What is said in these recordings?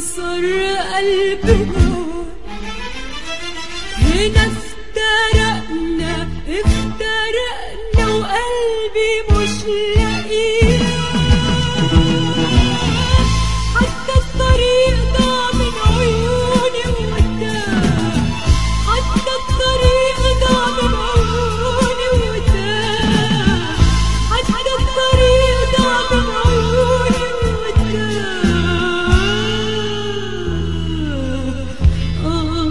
كسر قلبنا هنا افترقنا افترقنا وقلبي مش لاقيه حتى الطريق ضاع من عيوني ووداه حتى الطريق ضاع من عيوني ووداه حتى الطريق ضاع من عيوني ووداه آه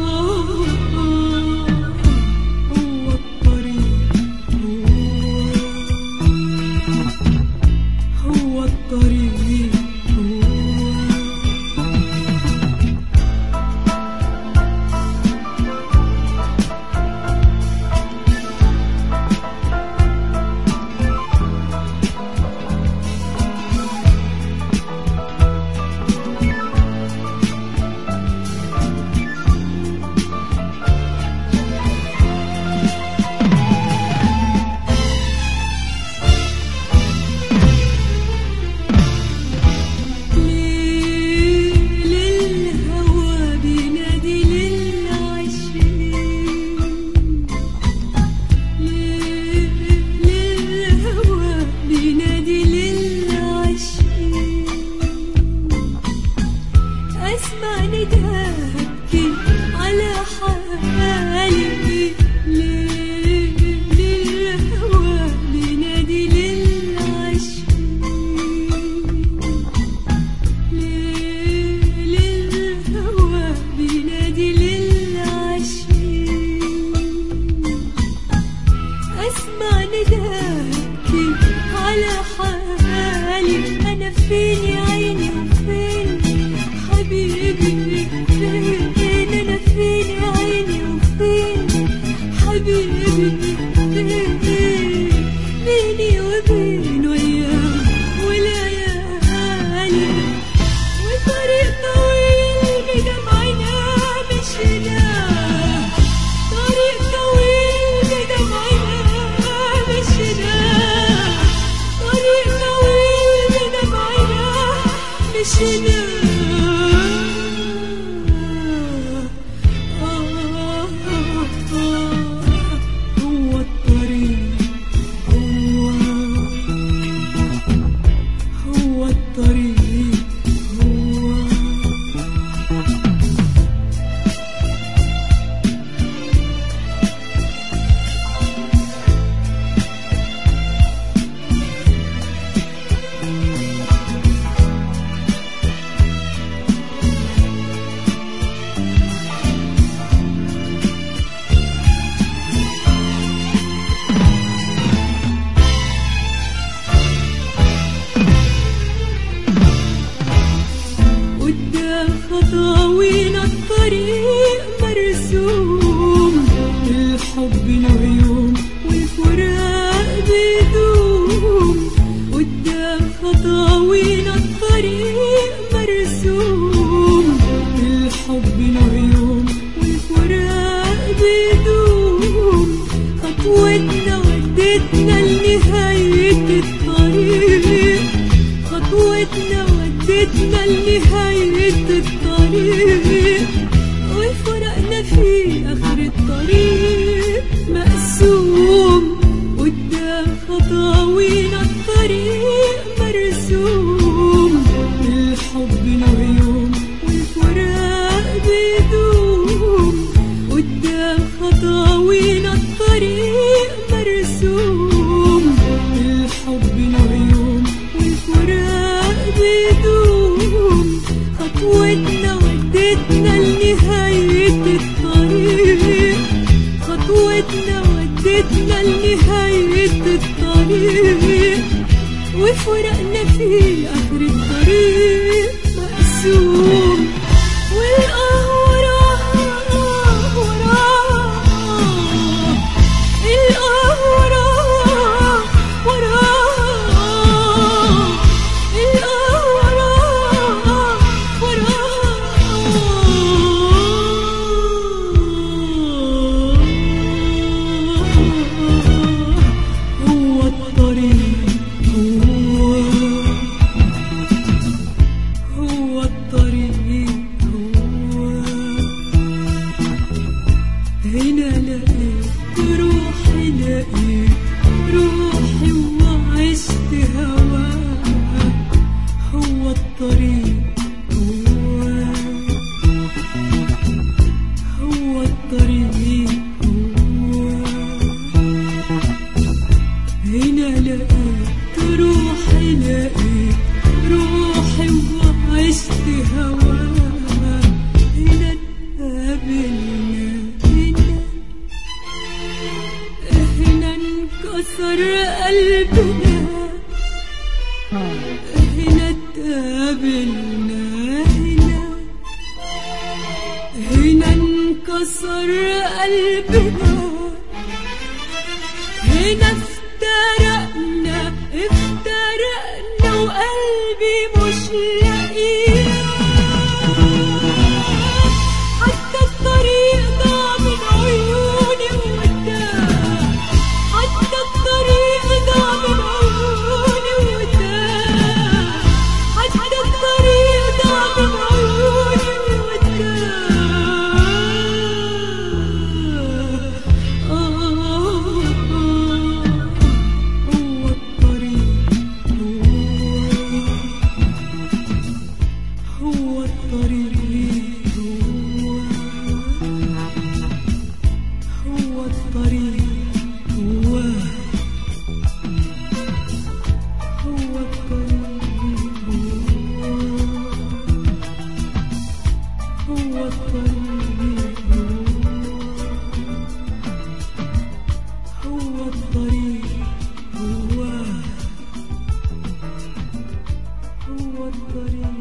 آه هو الطريق هو هو الطريق هو ليل الهوى بينادي للعشرين ليل الهوى بينادي للعشرين أسمع نداء أبكي على حالي ليل الهوى بينادي للعشرين ليل الهوى بينادي للعشرين أسمع نداكي على حالي أنا فين يا عيني وفين حبيبي فين أنا فين يا عيني وفين حبيبي فين بيني وبينه أيام وليالي وطريق طويل بدمعنا مشيناه طريق طويل بدمعنا مشيناه طريق طويل بدمعنا مشيناه آه آه آه هو الطريق هو هو الطريق هو قدام خطاوينا الطريق مرسوم الحب له يوم والفراق بيدوم قدام خطاوينا الطريق مرسوم الحب له يوم والفراق بيدوم خطوتنا ودتنا لنهاية الطريق خطوتنا ودتنا لنهاية الطريق وفرقنا في آخر الطريق مقسوم قدام خطاوينا الطريق مرسوم الحب له يوم والفراق بيدوم قدام خطاوينا الطريق مرسوم الحب له يوم والفراق بيدوم خطوتنا ودتنا لنهاية الطريق خطوتنا ودتنا لنهاية الطريق وفرقنا في آخر الطريق مقسوم والقهوة راح وراها القهوة راح وراها القهوة راح وراها هو الطريق هو هو الطريق لقيت روحي وعشت هواها هنا اتقابلنا هنا هنا انكسر قلبنا هنا اتقابلنا هنا هنا انكسر قلبنا هنا افترقنا افترقنا وقلبي مش لاقيه حتى الطريق ضاع من عيوني ووداه حتى الطريق ضاع من عيوني ووداه حتى الطريق ضاع من عيوني ووداه هو الطريق هو هو الطريق هو هو الطريق هو هو الطريق هو هو الطريق هو الطريق هو هو الطريق